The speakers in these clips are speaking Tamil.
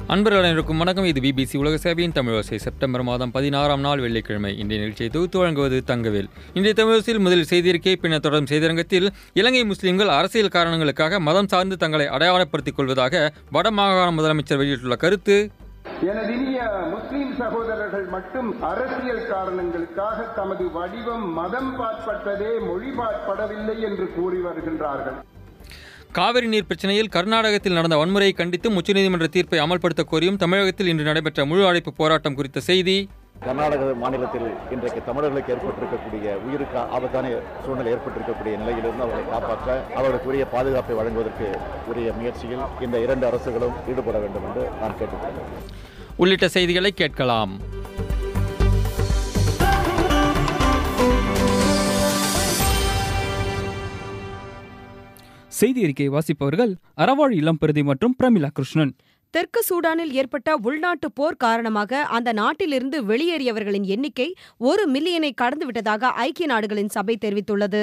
அன்பர்கள் அனைவருக்கும் வணக்கம் இது பிபிசி உலக சேவையின் தமிழோசை செப்டம்பர் மாதம் பதினாறாம் நாள் வெள்ளிக்கிழமை இன்றைய நிகழ்ச்சியை தொகுத்து வழங்குவது தங்கவேல் இன்றைய தமிழோசையில் முதலில் செய்தியிருக்கை பின்னர் தொடரும் செய்திரங்கத்தில் இலங்கை முஸ்லிம்கள் அரசியல் காரணங்களுக்காக மதம் சார்ந்து தங்களை அடையாளப்படுத்திக் கொள்வதாக வடமாகாண முதலமைச்சர் வெளியிட்டுள்ள கருத்து எனது இனிய முஸ்லிம் சகோதரர்கள் மட்டும் அரசியல் காரணங்களுக்காக தமது வடிவம் மதம் பாற்பட்டதே மொழிபாற்படவில்லை என்று கூறி வருகின்றார்கள் காவிரி நீர் பிரச்சனையில் கர்நாடகத்தில் நடந்த வன்முறையை கண்டித்தும் உச்சநீதிமன்ற தீர்ப்பை அமல்படுத்த கோரியும் தமிழகத்தில் இன்று நடைபெற்ற முழு அழைப்பு போராட்டம் குறித்த செய்தி கர்நாடக மாநிலத்தில் இன்றைக்கு தமிழர்களுக்கு ஏற்பட்டிருக்கக்கூடிய உயிருக்கு ஆபத்தான சூழ்நிலை ஏற்பட்டிருக்கக்கூடிய நிலையிலிருந்து அவர்களை காப்பாற்ற அவர்களுக்கு உரிய பாதுகாப்பை வழங்குவதற்கு உரிய முயற்சியில் இந்த இரண்டு அரசுகளும் ஈடுபட வேண்டும் என்று நான் கேட்டுக்கொள்கிறேன் உள்ளிட்ட செய்திகளை கேட்கலாம் செய்தி அறிக்கையை வாசிப்பவர்கள் அறவாழ் இளம்பெருதி மற்றும் பிரமிளா கிருஷ்ணன் தெற்கு சூடானில் ஏற்பட்ட உள்நாட்டு போர் காரணமாக அந்த நாட்டிலிருந்து வெளியேறியவர்களின் எண்ணிக்கை ஒரு மில்லியனை கடந்துவிட்டதாக ஐக்கிய நாடுகளின் சபை தெரிவித்துள்ளது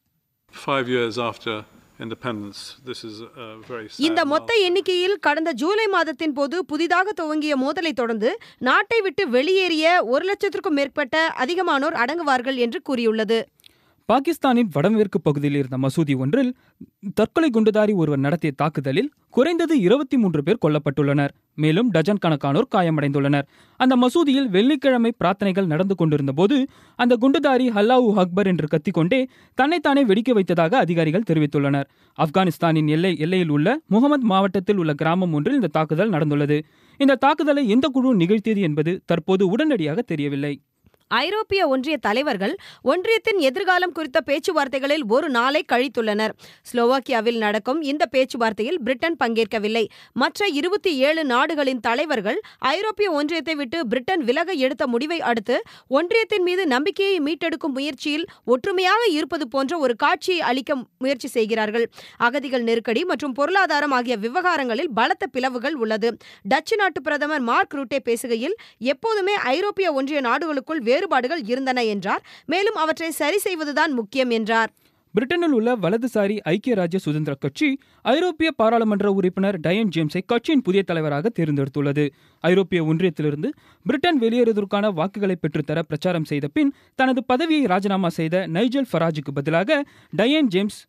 five years after independence. This is a very sad இந்த மொத்த எண்ணிக்கையில் கடந்த ஜூலை மாதத்தின் போது புதிதாக துவங்கிய மோதலை தொடர்ந்து நாட்டை விட்டு வெளியேறிய ஒரு லட்சத்திற்கும் மேற்பட்ட அதிகமானோர் அடங்குவார்கள் என்று கூறியுள்ளது பாகிஸ்தானின் வடமேற்கு பகுதியில் இருந்த மசூதி ஒன்றில் தற்கொலை குண்டுதாரி ஒருவர் நடத்திய தாக்குதலில் குறைந்தது இருபத்தி மூன்று பேர் கொல்லப்பட்டுள்ளனர் மேலும் டஜன் கணக்கானோர் காயமடைந்துள்ளனர் அந்த மசூதியில் வெள்ளிக்கிழமை பிரார்த்தனைகள் நடந்து கொண்டிருந்த போது அந்த குண்டுதாரி ஹல்லாஹூ அக்பர் என்று கத்திக்கொண்டே தன்னைத்தானே வெடிக்க வைத்ததாக அதிகாரிகள் தெரிவித்துள்ளனர் ஆப்கானிஸ்தானின் எல்லை எல்லையில் உள்ள முகமது மாவட்டத்தில் உள்ள கிராமம் ஒன்றில் இந்த தாக்குதல் நடந்துள்ளது இந்த தாக்குதலை எந்த குழு நிகழ்த்தியது என்பது தற்போது உடனடியாக தெரியவில்லை ஐரோப்பிய ஒன்றிய தலைவர்கள் ஒன்றியத்தின் எதிர்காலம் குறித்த பேச்சுவார்த்தைகளில் ஒரு நாளை கழித்துள்ளனர் ஸ்லோவாக்கியாவில் நடக்கும் இந்த பேச்சுவார்த்தையில் பிரிட்டன் பங்கேற்கவில்லை மற்ற இருபத்தி ஏழு நாடுகளின் தலைவர்கள் ஐரோப்பிய ஒன்றியத்தை விட்டு பிரிட்டன் விலக எடுத்த முடிவை அடுத்து ஒன்றியத்தின் மீது நம்பிக்கையை மீட்டெடுக்கும் முயற்சியில் ஒற்றுமையாக இருப்பது போன்ற ஒரு காட்சியை அளிக்க முயற்சி செய்கிறார்கள் அகதிகள் நெருக்கடி மற்றும் பொருளாதாரம் ஆகிய விவகாரங்களில் பலத்த பிளவுகள் உள்ளது டச்சு நாட்டு பிரதமர் மார்க் ரூட்டே பேசுகையில் எப்போதுமே ஐரோப்பிய ஒன்றிய நாடுகளுக்குள் வேறுபாடுகள் இருந்தன என்றார் மேலும் அவற்றை சரி செய்வதுதான் முக்கியம் என்றார் பிரிட்டனில் உள்ள வலதுசாரி ஐக்கிய ராஜ்ய சுதந்திர கட்சி ஐரோப்பிய பாராளுமன்ற உறுப்பினர் டயன் ஜேம்ஸை கட்சியின் புதிய தலைவராக தேர்ந்தெடுத்துள்ளது ஐரோப்பிய ஒன்றியத்திலிருந்து பிரிட்டன் வெளியேறுவதற்கான வாக்குகளை பெற்றுத்தர பிரச்சாரம் செய்த பின் தனது பதவியை ராஜினாமா செய்த நைஜல் ஃபராஜுக்கு பதிலாக டயன் ஜேம்ஸ்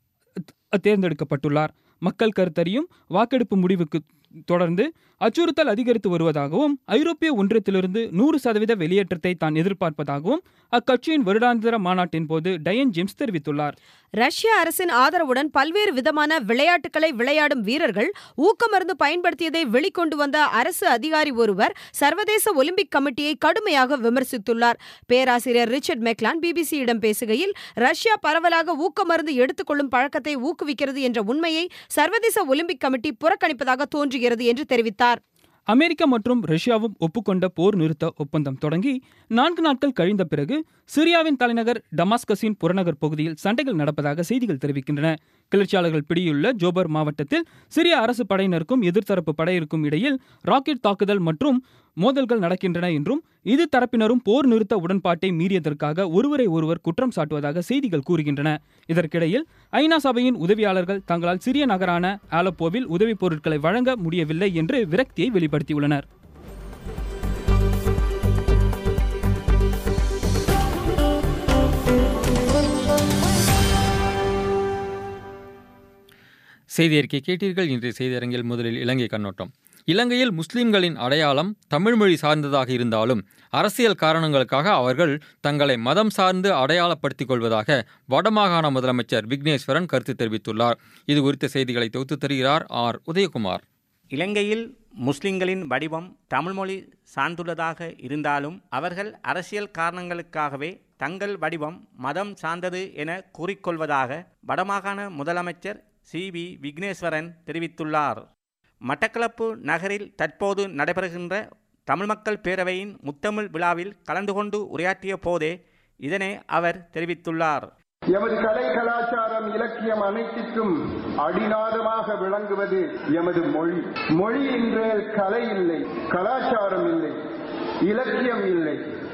தேர்ந்தெடுக்கப்பட்டுள்ளார் மக்கள் கருத்தறியும் வாக்கெடுப்பு முடிவுக்கு தொடர்ந்து அச்சுறுத்தல் அதிகரித்து வருவதாகவும் ஐரோப்பிய ஒன்றியத்திலிருந்து நூறு சதவீத வெளியேற்றத்தை தான் எதிர்பார்ப்பதாகவும் அக்கட்சியின் வருடாந்திர மாநாட்டின் போது டயன் ஜேம்ஸ் தெரிவித்துள்ளார் ரஷ்ய அரசின் ஆதரவுடன் பல்வேறு விதமான விளையாட்டுகளை விளையாடும் வீரர்கள் ஊக்கமருந்து பயன்படுத்தியதை வெளிக்கொண்டு வந்த அரசு அதிகாரி ஒருவர் சர்வதேச ஒலிம்பிக் கமிட்டியை கடுமையாக விமர்சித்துள்ளார் பேராசிரியர் ரிச்சர்ட் மெக்லான் பிபிசியிடம் பேசுகையில் ரஷ்யா பரவலாக ஊக்கமருந்து எடுத்துக்கொள்ளும் பழக்கத்தை ஊக்குவிக்கிறது என்ற உண்மையை சர்வதேச ஒலிம்பிக் கமிட்டி புறக்கணிப்பதாக தோன்றுகிறது என்று தெரிவித்தார் அமெரிக்கா மற்றும் ரஷ்யாவும் ஒப்புக்கொண்ட போர் நிறுத்த ஒப்பந்தம் தொடங்கி நான்கு நாட்கள் கழிந்த பிறகு சிரியாவின் தலைநகர் டமாஸ்கஸின் புறநகர் பகுதியில் சண்டைகள் நடப்பதாக செய்திகள் தெரிவிக்கின்றன கிளர்ச்சியாளர்கள் பிடியுள்ள ஜோபர் மாவட்டத்தில் சிரிய அரசு படையினருக்கும் எதிர்த்தரப்பு படையினருக்கும் இடையில் ராக்கெட் தாக்குதல் மற்றும் மோதல்கள் நடக்கின்றன என்றும் இரு தரப்பினரும் போர் நிறுத்த உடன்பாட்டை மீறியதற்காக ஒருவரை ஒருவர் குற்றம் சாட்டுவதாக செய்திகள் கூறுகின்றன இதற்கிடையில் ஐநா சபையின் உதவியாளர்கள் தங்களால் சிறிய நகரான ஆலப்போவில் உதவிப் பொருட்களை வழங்க முடியவில்லை என்று விரக்தியை வெளிப்படுத்தியுள்ளனர் செய்தி அறிக்கை கேட்டீர்கள் இன்றைய செய்தியரங்கில் முதலில் இலங்கை கண்ணோட்டம் இலங்கையில் முஸ்லிம்களின் அடையாளம் தமிழ் மொழி சார்ந்ததாக இருந்தாலும் அரசியல் காரணங்களுக்காக அவர்கள் தங்களை மதம் சார்ந்து அடையாளப்படுத்திக் கொள்வதாக வடமாகாண முதலமைச்சர் விக்னேஸ்வரன் கருத்து தெரிவித்துள்ளார் இது குறித்த செய்திகளை தொகுத்து தருகிறார் ஆர் உதயகுமார் இலங்கையில் முஸ்லிம்களின் வடிவம் தமிழ்மொழி சார்ந்துள்ளதாக இருந்தாலும் அவர்கள் அரசியல் காரணங்களுக்காகவே தங்கள் வடிவம் மதம் சார்ந்தது என கூறிக்கொள்வதாக வடமாகாண முதலமைச்சர் சி வி விக்னேஸ்வரன் தெரிவித்துள்ளார் மட்டக்களப்பு நகரில் தற்போது நடைபெறுகின்ற தமிழ் மக்கள் பேரவையின் முத்தமிழ் விழாவில் கலந்து கொண்டு உரையாற்றிய போதே இதனை அவர் தெரிவித்துள்ளார் எமது கலை கலாச்சாரம் இலக்கியம் அனைத்திற்கும் அடிநாதமாக விளங்குவது எமது மொழி மொழி என்றால் கலை இல்லை கலாச்சாரம் இல்லை இலக்கியம் இல்லை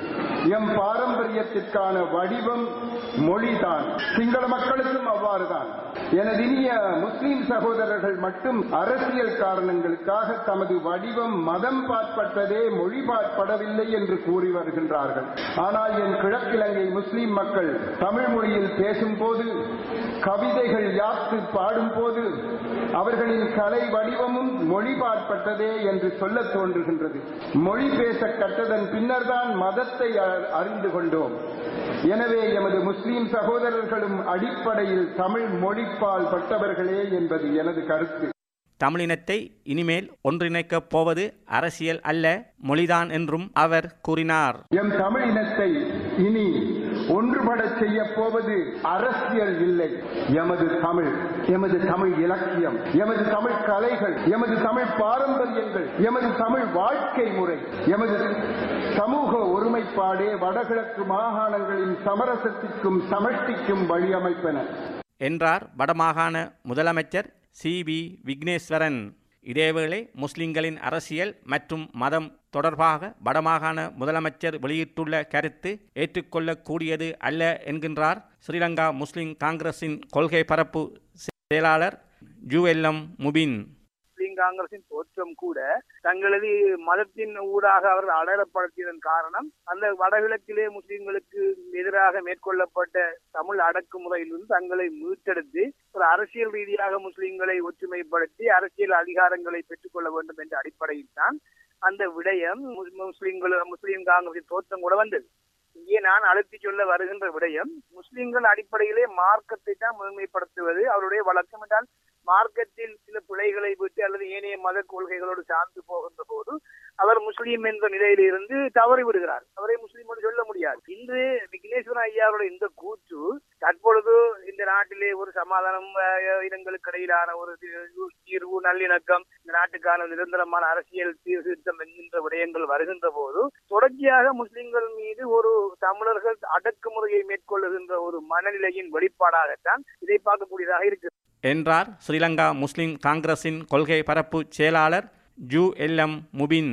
எம் பாரம்பரியத்திற்கான வடிவம் மொழிதான் சிங்கள மக்களுக்கும் அவ்வாறுதான் எனது இனிய முஸ்லிம் சகோதரர்கள் மட்டும் அரசியல் காரணங்களுக்காக தமது வடிவம் மதம் பாற்பட்டதே மொழி பாற்படவில்லை என்று கூறி வருகின்றார்கள் ஆனால் என் கிழக்கிழங்கை முஸ்லிம் மக்கள் தமிழ் மொழியில் பேசும்போது கவிதைகள் யாத்து பாடும்போது அவர்களின் கலை வடிவமும் மொழி பாற்பட்டதே என்று சொல்ல தோன்றுகின்றது மொழி பேச கற்றதன் பின்னர்தான் மதத்தை அ- அறிந்து கொண்டோம் எனவே எமது முஸ்லிம் சகோதரர்களும் அடிப்படையில் தமிழ் மொழிப்பால் பட்டவர்களே என்பது எனது கருத்து தமிழினத்தை இனிமேல் ஒன்றிணைக்கப் போவது அரசியல் அல்ல மொழிதான் என்றும் அவர் கூறினார் எம் தமிழ் இனத்தை இனி ஒன்றுபடச் செய்ய போவது அரசியல் இல்லை எமது தமிழ் எமது தமிழ் இலக்கியம் எமது தமிழ் கலைகள் எமது தமிழ் பாரம்பரியங்கள் எமது தமிழ் வாழ்க்கை முறை எமது சமூக ஒருமைப்பாடே வடகிழக்கு மாகாணங்களின் சமரசத்திற்கும் சமஷ்டிக்கும் வழியமைப்பன என்றார் வடமாகாண முதலமைச்சர் சி வி விக்னேஸ்வரன் இதேவேளை முஸ்லிம்களின் அரசியல் மற்றும் மதம் தொடர்பாக வடமாகாண முதலமைச்சர் வெளியிட்டுள்ள கருத்து ஏற்றுக்கொள்ளக்கூடியது அல்ல என்கின்றார் ஸ்ரீலங்கா முஸ்லிம் காங்கிரசின் கொள்கை பரப்பு செயலாளர் ஜூஎல்எம் முபின் முஸ்லிம் காங்கிரசின் தோற்றம் கூட தங்களது மதத்தின் ஊடாக அவர்கள் அடையாளப்படுத்தியதன் காரணம் அந்த வடகிழக்கிலே முஸ்லிம்களுக்கு எதிராக மேற்கொள்ளப்பட்ட தமிழ் அடக்குமுறையிலிருந்து தங்களை மீட்டெடுத்து ஒரு அரசியல் ரீதியாக முஸ்லிம்களை ஒற்றுமைப்படுத்தி அரசியல் அதிகாரங்களை பெற்றுக்கொள்ள வேண்டும் என்ற அடிப்படையில் தான் அந்த விடயம் முஸ்- முஸ்லிம்கள் முஸ்லிம் காங்கிரசின் தோற்றம் கூட வந்தது இங்கே நான் அழுத்தி சொல்ல வருகின்ற விடயம் முஸ்லிம்கள் அடிப்படையிலே மார்க்கத்தை தான் முதன்மைப்படுத்துவது அவருடைய வழக்கம் என்றால் மார்க்கத்தில் சில பிழைகளை விட்டு அல்லது ஏனைய மத கொள்கைகளோடு சார்ந்து போகின்ற போது அவர் முஸ்லீம் என்ற நிலையிலிருந்து தவறி விடுகிறார் அவரை முஸ்லீம் என்று சொல்ல முடியாது இன்று விக்னேஸ்வரன் ஐயாவுடைய இந்த கூற்று தற்பொழுது இந்த நாட்டிலே ஒரு சமாதானம் அஹ், இனங்களுக்கு இடையிலான ஒரு தி- தீர்வு நல்லிணக்கம் இந்த நாட்டுக்கான நிரந்தரமான அரசியல் சீர்திருத்தம் என்கின்ற விடயங்கள் வருகின்ற போது தொடர்ச்சியாக முஸ்லிம்கள் மீது ஒரு தமிழர்கள் அடக்குமுறையை மேற்கொள்ளுகின்ற ஒரு மனநிலையின் வெளிப்பாடாகத்தான் இதை பார்க்கக்கூடியதாக இருக்கு என்றார் ஸ்ரீலங்கா முஸ்லிம் காங்கிரசின் கொள்கை பரப்பு செயலாளர் ஜூ எல்எம் முபின்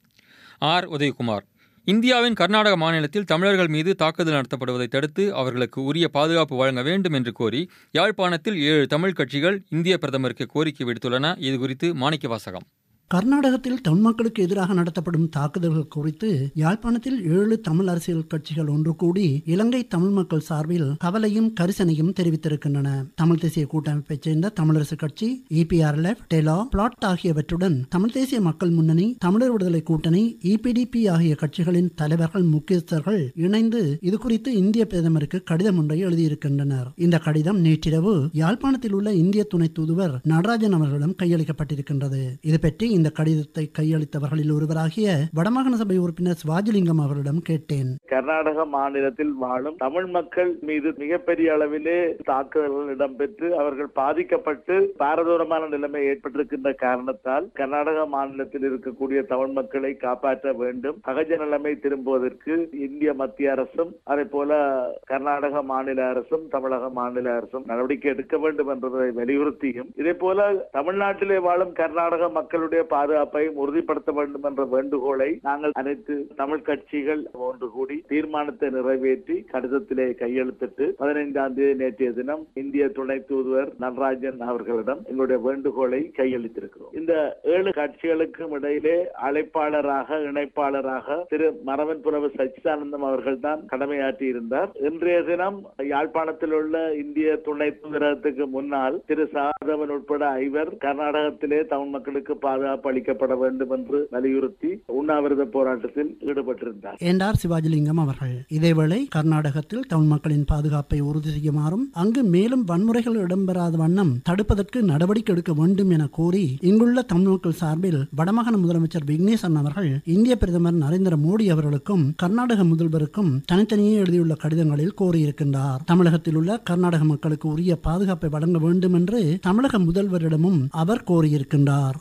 ஆர் உதயகுமார் இந்தியாவின் கர்நாடக மாநிலத்தில் தமிழர்கள் மீது தாக்குதல் நடத்தப்படுவதை தடுத்து அவர்களுக்கு உரிய பாதுகாப்பு வழங்க வேண்டும் என்று கோரி யாழ்ப்பாணத்தில் ஏழு தமிழ் கட்சிகள் இந்திய பிரதமருக்கு கோரிக்கை விடுத்துள்ளன இது குறித்து மாணிக்க வாசகம் கர்நாடகத்தில் தமிழ் மக்களுக்கு எதிராக நடத்தப்படும் தாக்குதல்கள் குறித்து யாழ்ப்பாணத்தில் ஏழு தமிழ் அரசியல் கட்சிகள் ஒன்று கூடி இலங்கை தமிழ் மக்கள் சார்பில் கவலையும் கரிசனையும் தெரிவித்திருக்கின்றன தமிழ் தேசிய கூட்டமைப்பைச் சேர்ந்த தமிழரசு கட்சி இபிஆர்எல்எஃப் டெலா பிளாட் ஆகியவற்றுடன் தமிழ் தேசிய மக்கள் முன்னணி தமிழர் விடுதலை கூட்டணி இபிடிபி ஆகிய கட்சிகளின் தலைவர்கள் முக்கியஸ்தர்கள் இணைந்து இது குறித்து இந்திய பிரதமருக்கு கடிதம் ஒன்றை எழுதியிருக்கின்றனர் இந்த கடிதம் நேற்றிரவு யாழ்ப்பாணத்தில் உள்ள இந்திய துணை தூதுவர் நடராஜன் அவர்களிடம் கையளிக்கப்பட்டிருக்கின்றது இது பற்றி இந்த கடிதத்தை கையளித்தவர்களில் ஒருவராகிய வடமாகாண சபை உறுப்பினர் சிவாஜிலிங்கம் அவர்களிடம் கேட்டேன் கர்நாடக மாநிலத்தில் வாழும் தமிழ் மக்கள் மீது மிகப்பெரிய அளவிலே தாக்குதல்கள் இடம்பெற்று அவர்கள் பாதிக்கப்பட்டு பாரதூரமான நிலைமை ஏற்பட்டிருக்கின்ற காரணத்தால் கர்நாடக மாநிலத்தில் இருக்கக்கூடிய தமிழ் மக்களை காப்பாற்ற வேண்டும் சகஜ நிலைமை திரும்புவதற்கு இந்திய மத்திய அரசும் அதே போல கர்நாடக மாநில அரசும் தமிழக மாநில அரசும் நடவடிக்கை எடுக்க வேண்டும் என்பதை வலியுறுத்தியும் இதே போல தமிழ்நாட்டிலே வாழும் கர்நாடக மக்களுடைய பாதுகாப்பையும் உறுதிப்படுத்த வேண்டும் என்ற வேண்டுகோளை நாங்கள் அனைத்து தமிழ் கட்சிகள் ஒன்று கூடி தீர்மானத்தை நிறைவேற்றி கடிதத்திலே கையெழுத்திட்டு பதினைந்தாம் தேதி நேற்றைய தினம் இந்திய துணை தூதுவர் நடராஜன் அவர்களிடம் எங்களுடைய வேண்டுகோளை கையளித்திருக்கிறோம் இந்த ஏழு கட்சிகளுக்கும் இடையிலே அழைப்பாளராக இணைப்பாளராக திரு மரவன் புலவு சச்சிதானந்தம் அவர்கள் தான் கடமையாற்றி இருந்தார் இன்றைய தினம் யாழ்ப்பாணத்தில் உள்ள இந்திய துணை தூதரகத்துக்கு முன்னால் திரு சாதவன் உட்பட ஐவர் கர்நாடகத்திலே தமிழ் மக்களுக்கு பாதுகாப்பு அளிக்கப்பட வேண்டும் என்று வலியுறுத்தி உண்ணாவிரத போராட்டத்தில் ஈடுபட்டிருந்தார் என்றார் சிவாஜிலிங்கம் அவர்கள் இதேவேளை கர்நாடகத்தில் தமிழ் மக்களின் பாதுகாப்பை உறுதி செய்யுமாறும் அங்கு மேலும் வன்முறைகள் இடம்பெறாத வண்ணம் தடுப்பதற்கு நடவடிக்கை எடுக்க வேண்டும் என கோரி இங்குள்ள தமிழ் மக்கள் சார்பில் வடமாகாண முதலமைச்சர் விக்னேசன் அவர்கள் இந்திய பிரதமர் நரேந்திர மோடி அவர்களுக்கும் கர்நாடக முதல்வருக்கும் தனித்தனியே எழுதியுள்ள கடிதங்களில் கோரியிருக்கின்றார் தமிழகத்தில் உள்ள கர்நாடக மக்களுக்கு உரிய பாதுகாப்பை வழங்க வேண்டும் என்று தமிழக முதல்வரிடமும் அவர் கோரியிருக்கின்றார்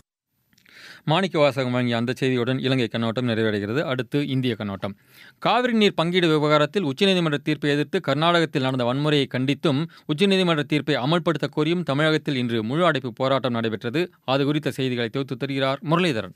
மாணிக்க வாசகம் வழங்கிய அந்த செய்தியுடன் இலங்கை கண்ணோட்டம் நிறைவடைகிறது அடுத்து இந்திய கண்ணோட்டம் காவிரி நீர் பங்கீடு விவகாரத்தில் உச்சநீதிமன்ற தீர்ப்பை எதிர்த்து கர்நாடகத்தில் நடந்த வன்முறையை கண்டித்தும் உச்சநீதிமன்ற தீர்ப்பை அமல்படுத்த கோரியும் தமிழகத்தில் இன்று முழு அடைப்பு போராட்டம் நடைபெற்றது அது குறித்த செய்திகளை தொகுத்து தருகிறார் முரளிதரன்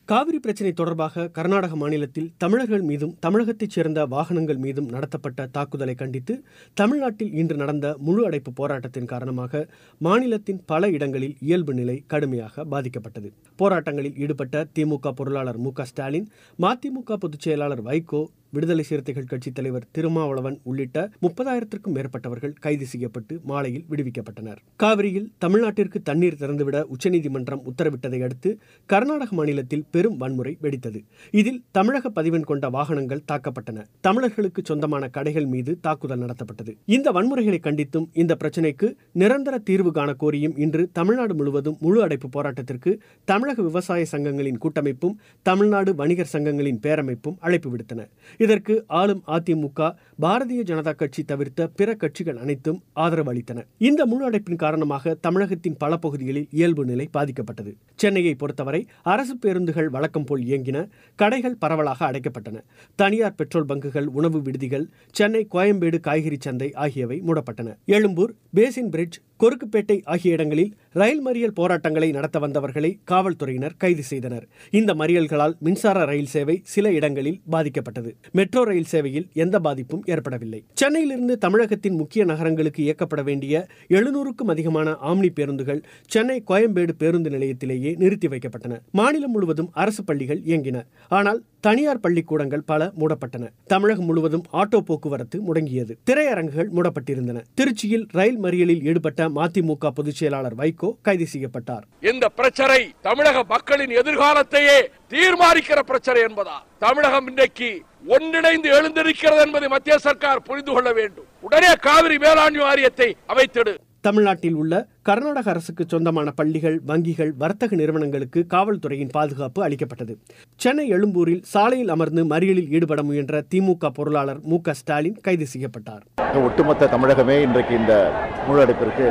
காவிரி பிரச்சினை தொடர்பாக கர்நாடக மாநிலத்தில் தமிழர்கள் மீதும் தமிழகத்தைச் சேர்ந்த வாகனங்கள் மீதும் நடத்தப்பட்ட தாக்குதலை கண்டித்து தமிழ்நாட்டில் இன்று நடந்த முழு அடைப்பு போராட்டத்தின் காரணமாக மாநிலத்தின் பல இடங்களில் இயல்பு நிலை கடுமையாக பாதிக்கப்பட்டது போராட்டங்களில் ஈடுபட்ட திமுக பொருளாளர் மு ஸ்டாலின் மதிமுக பொதுச் செயலாளர் வைகோ விடுதலை சிறுத்தைகள் கட்சித் தலைவர் திருமாவளவன் உள்ளிட்ட முப்பதாயிரத்திற்கும் மேற்பட்டவர்கள் கைது செய்யப்பட்டு மாலையில் விடுவிக்கப்பட்டனர் காவிரியில் தமிழ்நாட்டிற்கு தண்ணீர் திறந்துவிட உச்சநீதிமன்றம் உத்தரவிட்டதை அடுத்து கர்நாடக மாநிலத்தில் பெரும் வன்முறை வெடித்தது இதில் தமிழக பதிவெண் கொண்ட வாகனங்கள் தாக்கப்பட்டன தமிழர்களுக்கு சொந்தமான கடைகள் மீது தாக்குதல் நடத்தப்பட்டது இந்த வன்முறைகளை கண்டித்தும் இந்த பிரச்சினைக்கு நிரந்தர தீர்வு காண கோரியும் இன்று தமிழ்நாடு முழுவதும் முழு அடைப்பு போராட்டத்திற்கு தமிழக விவசாய சங்கங்களின் கூட்டமைப்பும் தமிழ்நாடு வணிகர் சங்கங்களின் பேரமைப்பும் அழைப்பு விடுத்தன இதற்கு ஆளும் அதிமுக பாரதிய ஜனதா கட்சி தவிர்த்த பிற கட்சிகள் அனைத்தும் ஆதரவு அளித்தன இந்த முழு அடைப்பின் காரணமாக தமிழகத்தின் பல பகுதிகளில் இயல்பு நிலை பாதிக்கப்பட்டது சென்னையை பொறுத்தவரை அரசு பேருந்துகள் வழக்கம் போல் இயங்கின கடைகள் பரவலாக அடைக்கப்பட்டன தனியார் பெட்ரோல் பங்குகள் உணவு விடுதிகள் சென்னை கோயம்பேடு காய்கறி சந்தை ஆகியவை மூடப்பட்டன எழும்பூர் பேசின் பிரிட்ஜ் கொருக்குப்பேட்டை ஆகிய இடங்களில் ரயில் மறியல் போராட்டங்களை நடத்த வந்தவர்களை காவல்துறையினர் கைது செய்தனர் இந்த மறியல்களால் மின்சார ரயில் சேவை சில இடங்களில் பாதிக்கப்பட்டது மெட்ரோ ரயில் சேவையில் எந்த பாதிப்பும் ஏற்படவில்லை சென்னையிலிருந்து தமிழகத்தின் முக்கிய நகரங்களுக்கு இயக்கப்பட வேண்டிய எழுநூறுக்கும் அதிகமான ஆம்னி பேருந்துகள் சென்னை கோயம்பேடு பேருந்து நிலையத்திலேயே நிறுத்தி வைக்கப்பட்டன மாநிலம் முழுவதும் அரசு பள்ளிகள் இயங்கின ஆனால் தனியார் பள்ளிக்கூடங்கள் பல மூடப்பட்டன தமிழகம் முழுவதும் ஆட்டோ போக்குவரத்து முடங்கியது திரையரங்குகள் மூடப்பட்டிருந்தன திருச்சியில் ரயில் மறியலில் ஈடுபட்ட மதிமுக பொதுச் செயலாளர் வைகோ கைது செய்யப்பட்டார் இந்த பிரச்சனை தமிழக மக்களின் எதிர்காலத்தையே தீர்மானிக்கிற பிரச்சனை என்பதா தமிழகம் இன்றைக்கு ஒன்றிணைந்து எழுந்திருக்கிறது என்பதை மத்திய சர்க்கார் புரிந்து கொள்ள வேண்டும் உடனே காவிரி மேலாண்மை வாரியத்தை அமைத்திடு தமிழ்நாட்டில் உள்ள கர்நாடக அரசுக்கு சொந்தமான பள்ளிகள் வங்கிகள் வர்த்தக நிறுவனங்களுக்கு காவல்துறையின் பாதுகாப்பு அளிக்கப்பட்டது சென்னை எழும்பூரில் சாலையில் அமர்ந்து மறியலில் ஈடுபட முயன்ற திமுக பொருளாளர் மு ஸ்டாலின் கைது செய்யப்பட்டார் ஒட்டுமொத்த தமிழகமே இன்றைக்கு இந்த முழு அடைப்பிற்கு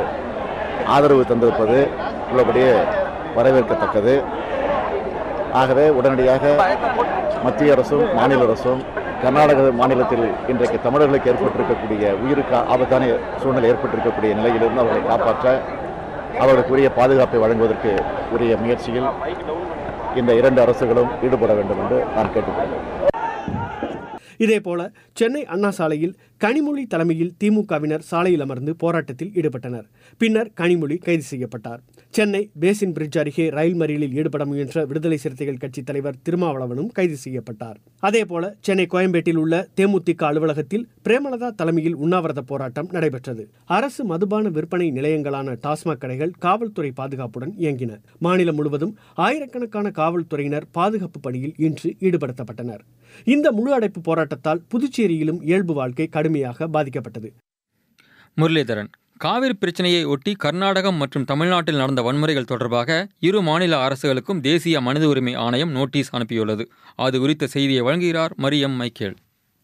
ஆதரவு தந்திருப்பது உள்ளபடியே வரவேற்கத்தக்கது ஆகவே உடனடியாக மத்திய அரசும் மாநில அரசும் கர்நாடக மாநிலத்தில் இன்றைக்கு தமிழர்களுக்கு ஏற்பட்டிருக்கக்கூடிய உயிருக்கு ஆபத்தான சூழ்நிலை ஏற்பட்டிருக்கக்கூடிய நிலையிலிருந்து அவர்களை காப்பாற்ற அவர்களுக்குரிய பாதுகாப்பை வழங்குவதற்கு உரிய முயற்சியில் இந்த இரண்டு அரசுகளும் ஈடுபட வேண்டும் என்று நான் கேட்டுக்கொள்கிறேன் இதேபோல சென்னை அண்ணா சாலையில் கனிமொழி தலைமையில் திமுகவினர் சாலையில் அமர்ந்து போராட்டத்தில் ஈடுபட்டனர் பின்னர் கனிமொழி கைது செய்யப்பட்டார் சென்னை பேசின் பிரிட்ஜ் அருகே ரயில் மறியலில் ஈடுபட முயன்ற விடுதலை சிறுத்தைகள் கட்சித் தலைவர் திருமாவளவனும் கைது செய்யப்பட்டார் அதேபோல சென்னை கோயம்பேட்டில் உள்ள தேமுதிக அலுவலகத்தில் பிரேமலதா தலைமையில் உண்ணாவிரத போராட்டம் நடைபெற்றது அரசு மதுபான விற்பனை நிலையங்களான டாஸ்மாக் கடைகள் காவல்துறை பாதுகாப்புடன் இயங்கின மாநிலம் முழுவதும் ஆயிரக்கணக்கான காவல்துறையினர் பாதுகாப்பு பணியில் இன்று ஈடுபடுத்தப்பட்டனர் இந்த முழு அடைப்பு போராட்டத்தால் புதுச்சேரியிலும் இயல்பு வாழ்க்கை கடுமையாக பாதிக்கப்பட்டது முரளிதரன் காவிரி பிரச்சனையை ஒட்டி கர்நாடகம் மற்றும் தமிழ்நாட்டில் நடந்த வன்முறைகள் தொடர்பாக இரு மாநில அரசுகளுக்கும் தேசிய மனித உரிமை ஆணையம் நோட்டீஸ் அனுப்பியுள்ளது அது குறித்த செய்தியை வழங்குகிறார் மரியம் மைக்கேல்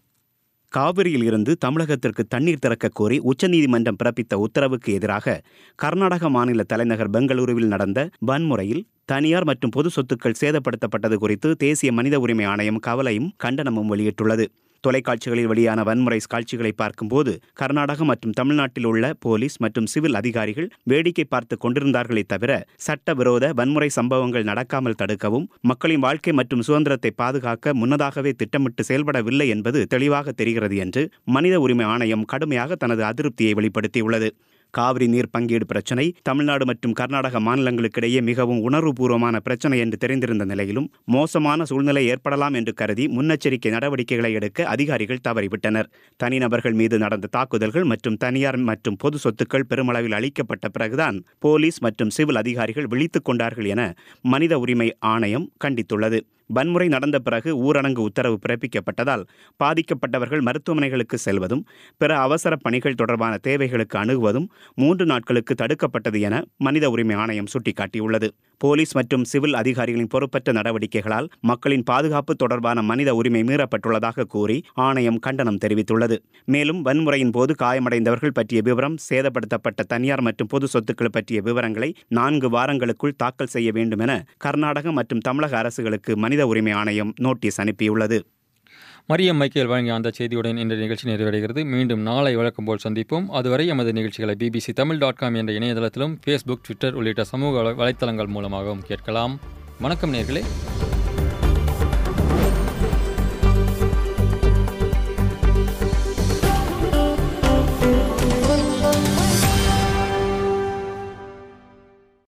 காவிரியில் இருந்து தமிழகத்திற்கு தண்ணீர் திறக்க கோரி உச்சநீதிமன்றம் பிறப்பித்த உத்தரவுக்கு எதிராக கர்நாடக மாநில தலைநகர் பெங்களூருவில் நடந்த வன்முறையில் தனியார் மற்றும் பொது சொத்துக்கள் சேதப்படுத்தப்பட்டது குறித்து தேசிய மனித உரிமை ஆணையம் கவலையும் கண்டனமும் வெளியிட்டுள்ளது தொலைக்காட்சிகளில் வெளியான வன்முறை காட்சிகளை பார்க்கும்போது கர்நாடகம் மற்றும் தமிழ்நாட்டில் உள்ள போலீஸ் மற்றும் சிவில் அதிகாரிகள் வேடிக்கை பார்த்து கொண்டிருந்தார்களே தவிர சட்டவிரோத வன்முறை சம்பவங்கள் நடக்காமல் தடுக்கவும் மக்களின் வாழ்க்கை மற்றும் சுதந்திரத்தை பாதுகாக்க முன்னதாகவே திட்டமிட்டு செயல்படவில்லை என்பது தெளிவாக தெரிகிறது என்று மனித உரிமை ஆணையம் கடுமையாக தனது அதிருப்தியை வெளிப்படுத்தியுள்ளது காவிரி நீர் பங்கீடு பிரச்சினை தமிழ்நாடு மற்றும் கர்நாடக மாநிலங்களுக்கிடையே மிகவும் உணர்வுபூர்வமான பிரச்சினை என்று தெரிந்திருந்த நிலையிலும் மோசமான சூழ்நிலை ஏற்படலாம் என்று கருதி முன்னெச்சரிக்கை நடவடிக்கைகளை எடுக்க அதிகாரிகள் தவறிவிட்டனர் தனிநபர்கள் மீது நடந்த தாக்குதல்கள் மற்றும் தனியார் மற்றும் பொது சொத்துக்கள் பெருமளவில் அளிக்கப்பட்ட பிறகுதான் போலீஸ் மற்றும் சிவில் அதிகாரிகள் விழித்துக் கொண்டார்கள் என மனித உரிமை ஆணையம் கண்டித்துள்ளது வன்முறை நடந்த பிறகு ஊரடங்கு உத்தரவு பிறப்பிக்கப்பட்டதால் பாதிக்கப்பட்டவர்கள் மருத்துவமனைகளுக்கு செல்வதும் பிற அவசர பணிகள் தொடர்பான தேவைகளுக்கு அணுகுவதும் மூன்று நாட்களுக்கு தடுக்கப்பட்டது என மனித உரிமை ஆணையம் சுட்டிக்காட்டியுள்ளது போலீஸ் மற்றும் சிவில் அதிகாரிகளின் பொறுப்பற்ற நடவடிக்கைகளால் மக்களின் பாதுகாப்பு தொடர்பான மனித உரிமை மீறப்பட்டுள்ளதாக கூறி ஆணையம் கண்டனம் தெரிவித்துள்ளது மேலும் வன்முறையின் போது காயமடைந்தவர்கள் பற்றிய விவரம் சேதப்படுத்தப்பட்ட தனியார் மற்றும் பொது சொத்துக்கள் பற்றிய விவரங்களை நான்கு வாரங்களுக்குள் தாக்கல் செய்ய வேண்டும் என கர்நாடக மற்றும் தமிழக அரசுகளுக்கு மனித உரிமை ஆணையம் நோட்டீஸ் அனுப்பியுள்ளது மரியம் மைக்கேல் வழங்கிய அந்த செய்தியுடன் இந்த நிகழ்ச்சி நிறைவடைகிறது மீண்டும் நாளை வழக்கம் போல் சந்திப்போம் அதுவரை எமது நிகழ்ச்சிகளை பிபிசி தமிழ் டாட் காம் என்ற இணையதளத்திலும் ஃபேஸ்புக் ட்விட்டர் உள்ளிட்ட சமூக வலைத்தளங்கள் மூலமாகவும் கேட்கலாம் வணக்கம் நேர்களே